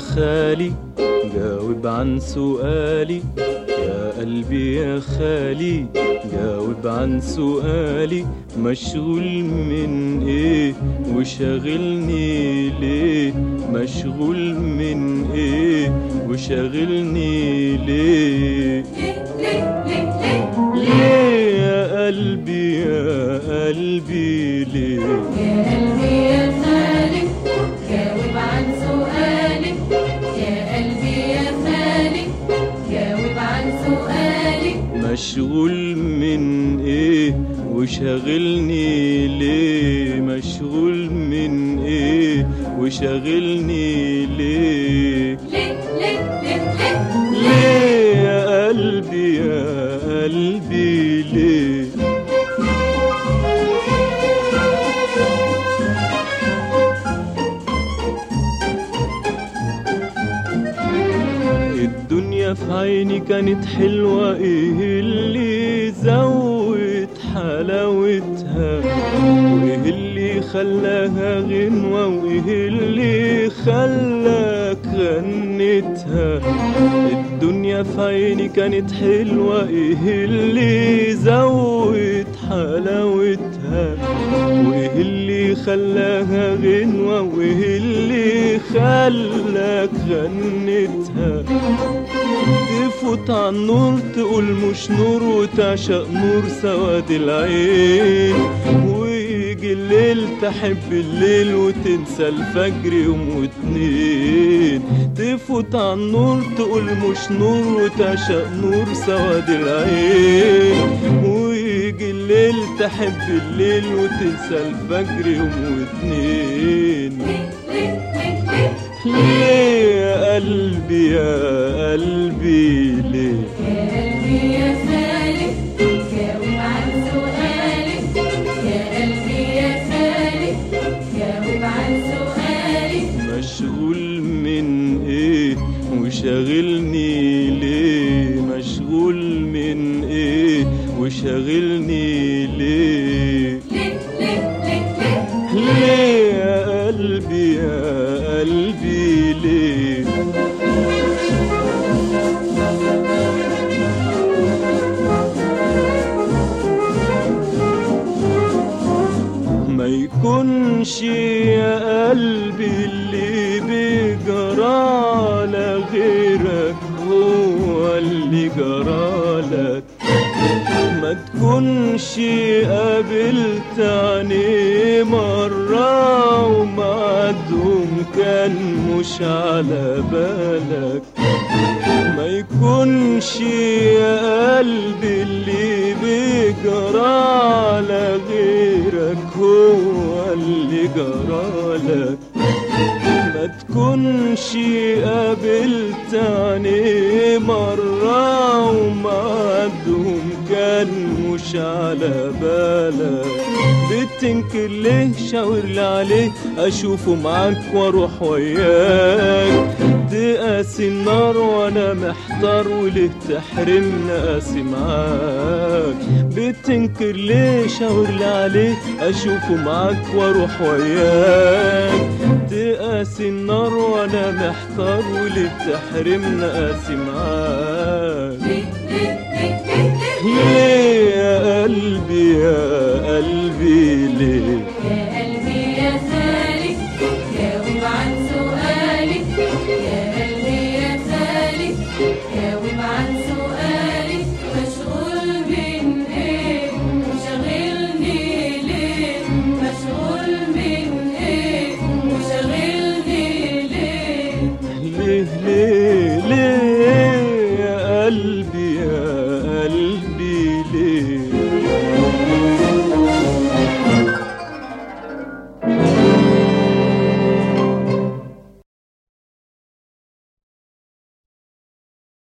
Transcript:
خالي جاوب عن سؤالي يا قلبي يا خالي جاوب عن سؤالي مشغول من ايه وشاغلني ليه مشغول من ايه وشاغلني ليه ليه يا قلبي يا قلبي ليه يا قلبي يا خالي جاوب عن سؤالي يا قلبي يا خالي جاوب عن سؤالي مشغول من ايه وشاغلني ليه مشغول من ايه وشاغلني ليه ليه ليه ليه ليه ليه يا قلبي يا قلبي ليه الدنيا في عيني كانت حلوة ايه اللي زود حلاوتها وايه اللي خلاها غنوة وايه اللي خلاك غنتها الدنيا في عيني كانت حلوة ايه اللي زود حلاوتها وايه اللي خلاها غنوة وايه اللي خلاك غنتها تفوت عن نور تقول مش نور وتعشق نور سواد العين ويجي الليل تحب الليل وتنسى الفجر يوم واتنين تفوت عن نور تقول مش نور وتعشق نور سواد العين ويجي الليل تحب الليل وتنسى الفجر يوم واتنين ليه يا قلبي يا قلبي ليه يا قلبي يا خالي جاوب عن سؤالي يا قلبي يا خالي جاوب عن سؤالي مشغول من ايه وشاغلني ليه مشغول من ايه وشاغلني ليه ليه ليه ليه ليه ليه يا قلبي يا قلبي ليه ما يكونش يا قلبي اللي بجرالك غيرك هو اللي جرالك ما تكونش قابلت عينيه مرة ومعدهم كان مش على بالك ما يكونش يا قلبي اللي بيجرى على غيرك هو اللي جرالك ما تكونش قابلت عينيه مرة ومعدهم كان مش على بالك بتنكر ليه شاور لي عليه اشوفه معاك واروح وياك تقاسي النار وانا محتار وليه تحرمني قاسي معاك بتنكر ليه شاور لي عليه اشوفه معاك واروح وياك تقاسي النار وانا محتار وليه تحرمني قاسي معاك ليه يا قلبي يا قلبي ليه يا قلبي يا خالي جاوب عن سؤالي يا قلبي يا خالي جاوب عن سؤالي مشغول من ايه وشاغلني ليه مشغول من ايه وشاغلني ليه ليه ليه ليه يا قلبي يا